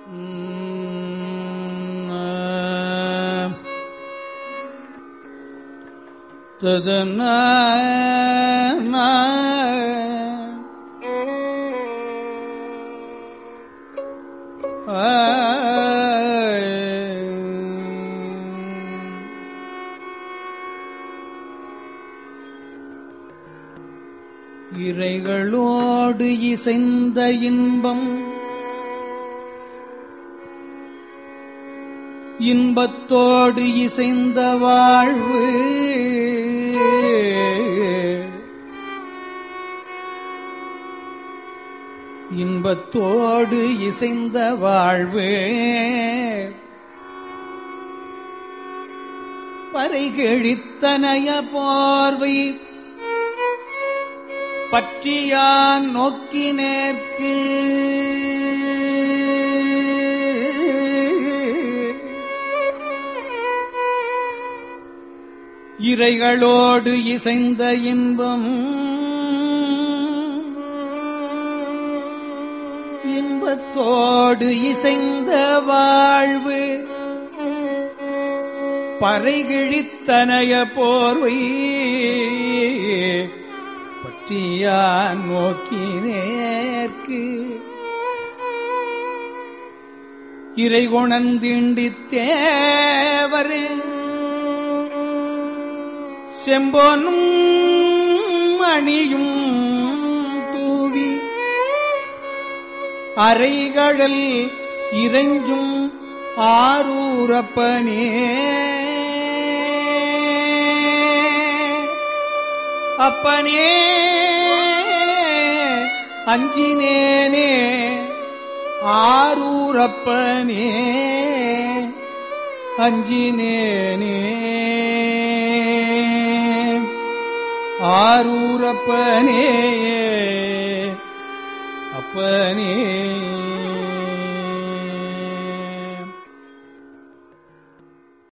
ததன இறைகளோடு இசைந்த இன்பம் இன்பத்தோடு இசைந்த வாழ்வு இன்பத்தோடு இசைந்த வாழ்வு பறைகெழித்தனைய போர்வை பற்றியான் நோக்கினேற்கு இறைகளோடு இசைந்த இன்பம் இன்பத்தோடு இசைந்த வாழ்வு பறைகிழித்தனைய போர்வை பற்றியான் நோக்கினேற்கு இறை குணந்திண்டித்தேவரே செம்போனும் அணியும் தூவி அறைகடல் இறைஞ்சும் ஆரூரப்பனே அப்பனே அஞ்சினேனே ஆரூரப்பனே அஞ்சினேனே ஆரூரப்பனே அப்பனே